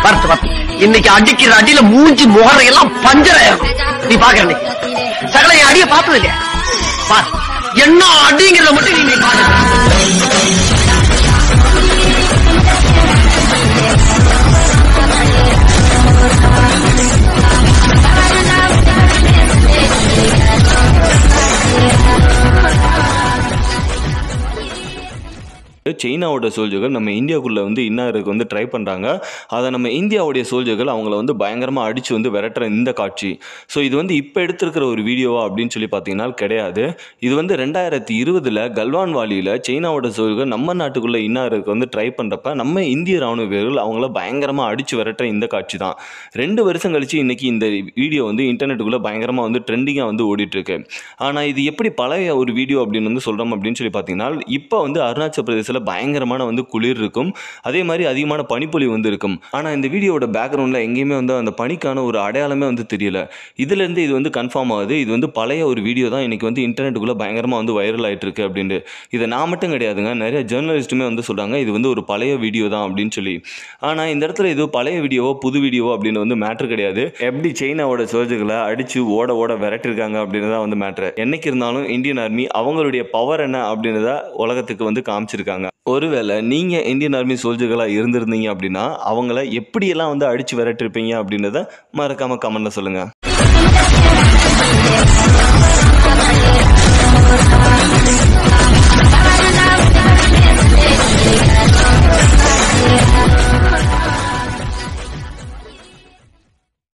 பார்த்து பார்த்து இன்னைக்கு அடிக்கிற அடியில மூஞ்சி முகரையெல்லாம் பஞ்சராயிரும் நீ பாக்குற இன்னைக்கு சகல என் அடிய பார்த்தது இல்லையா பார் என்ன அடிங்கிறத மட்டும் நீ பாரு சைனாவோட சோல்ஜர்கள் நம்ம இந்தியாவுக்குள்ளே வந்து இன்னாருக்கு வந்து ட்ரை பண்ணுறாங்க அதை நம்ம இந்தியாவுடைய சோல்ஜர்கள் அவங்கள வந்து பயங்கரமாக அடித்து வந்து விரட்டுற இந்த காட்சி ஸோ இது வந்து இப்போ எடுத்திருக்கிற ஒரு வீடியோவா அப்படின்னு சொல்லி பார்த்தீங்கன்னா கிடையாது இது வந்து ரெண்டாயிரத்தி இருபதில் கல்வான் வாலியில் சைனாவோட சோல்ஜர்கள் நம்ம நாட்டுக்குள்ளே இன்னாருக்கு வந்து ட்ரை பண்ணுறப்ப நம்ம இந்திய ராணுவ வீரர்கள் அவங்கள பயங்கரமாக அடித்து விரட்டுற இந்த காட்சி தான் ரெண்டு வருஷம் கழிச்சு இன்னைக்கு இந்த வீடியோ வந்து இன்டர்நெட்டுக்குள்ளே பயங்கரமாக வந்து ட்ரெண்டிங்காக வந்து ஓடிட்டு இருக்கு ஆனால் இது எப்படி பழைய ஒரு வீடியோ அப்படின்னு வந்து சொல்கிறோம் அப்படின்னு சொல்லி பார்த்தீங்கன்னா இப்போ வந்து அருணாச்சல பிரதேசத்தில் பயங்கரமான வந்து குளிர் இருக்கும் அதே மாதிரி அதிகமான பனிப்பொழிவு வந்து இருக்கும் ஆனால் இந்த வீடியோவோட பேக்ரவுண்டில் எங்கேயுமே வந்து அந்த பனிக்கான ஒரு அடையாளமே வந்து தெரியல இதுலேருந்து இது வந்து கன்ஃபார்ம் ஆகுது இது வந்து பழைய ஒரு வீடியோ தான் இன்னைக்கு வந்து இன்டர்நெட்டுக்குள்ளே பயங்கரமாக வந்து வைரல் ஆயிட்டு இருக்கு அப்படின்ட்டு இதை நான் மட்டும் கிடையாதுங்க நிறைய ஜேர்னலிஸ்ட்டுமே வந்து சொல்கிறாங்க இது வந்து ஒரு பழைய வீடியோ தான் அப்படின்னு சொல்லி ஆனால் இந்த இடத்துல இது பழைய வீடியோவோ புது வீடியோவோ அப்படின்னு வந்து மேட்ரு கிடையாது எப்படி சைனாவோட சோல்ஜர்களை அடித்து ஓட ஓட விரட்டிருக்காங்க அப்படின்னு தான் வந்து மேட்ரு என்னைக்கு இருந்தாலும் இந்தியன் ஆர்மி அவங்களுடைய பவர் என்ன அப்படின்றத உலகத்துக்கு வந்து காமிச்சிருக்காங்க ஒருவேளை நீங்கள் இந்தியன் ஆர்மி சோல்ஜர்களாக இருந்திருந்தீங்க அப்படின்னா அவங்கள எப்படியெல்லாம் வந்து அடித்து விரட்டிருப்பீங்க அப்படின்றத மறக்காமல் கமெண்ட்டில் சொல்லுங்கள்